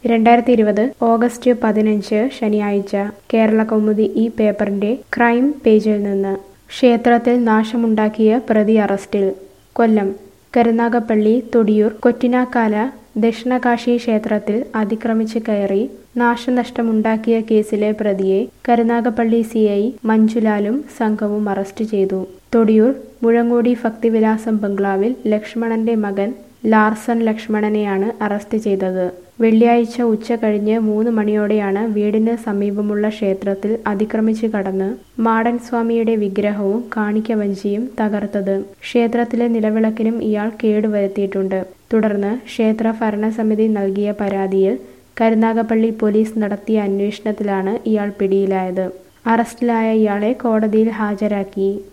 രണ്ടായിരത്തി ഇരുപത് ഓഗസ്റ്റ് പതിനഞ്ച് ശനിയാഴ്ച കേരള കൗമുദി ഈ പേപ്പറിന്റെ ക്രൈം പേജിൽ നിന്ന് ക്ഷേത്രത്തിൽ നാശമുണ്ടാക്കിയ പ്രതി അറസ്റ്റിൽ കൊല്ലം കരുനാഗപ്പള്ളി തൊടിയൂർ കൊറ്റിനാക്കാല ദക്ഷിണകാശി ക്ഷേത്രത്തിൽ അതിക്രമിച്ച് കയറി നാശനഷ്ടമുണ്ടാക്കിയ കേസിലെ പ്രതിയെ കരുനാഗപ്പള്ളി സി ഐ മഞ്ജുലാലും സംഘവും അറസ്റ്റ് ചെയ്തു തൊടിയൂർ മുഴങ്ങോടി ഭക്തിവിലാസം ബംഗ്ലാവിൽ ലക്ഷ്മണന്റെ മകൻ ലാർസൺ ലക്ഷ്മണനെയാണ് അറസ്റ്റ് ചെയ്തത് വെള്ളിയാഴ്ച ഉച്ച കഴിഞ്ഞ് മൂന്ന് മണിയോടെയാണ് വീടിന് സമീപമുള്ള ക്ഷേത്രത്തിൽ അതിക്രമിച്ച് കടന്ന് മാടൻ സ്വാമിയുടെ വിഗ്രഹവും കാണിക്കവഞ്ചിയും തകർത്തത് ക്ഷേത്രത്തിലെ നിലവിളക്കിനും ഇയാൾ കേടുവരുത്തിയിട്ടുണ്ട് തുടർന്ന് ക്ഷേത്ര ഭരണസമിതി നൽകിയ പരാതിയിൽ കരുനാഗപ്പള്ളി പോലീസ് നടത്തിയ അന്വേഷണത്തിലാണ് ഇയാൾ പിടിയിലായത് അറസ്റ്റിലായ ഇയാളെ കോടതിയിൽ ഹാജരാക്കി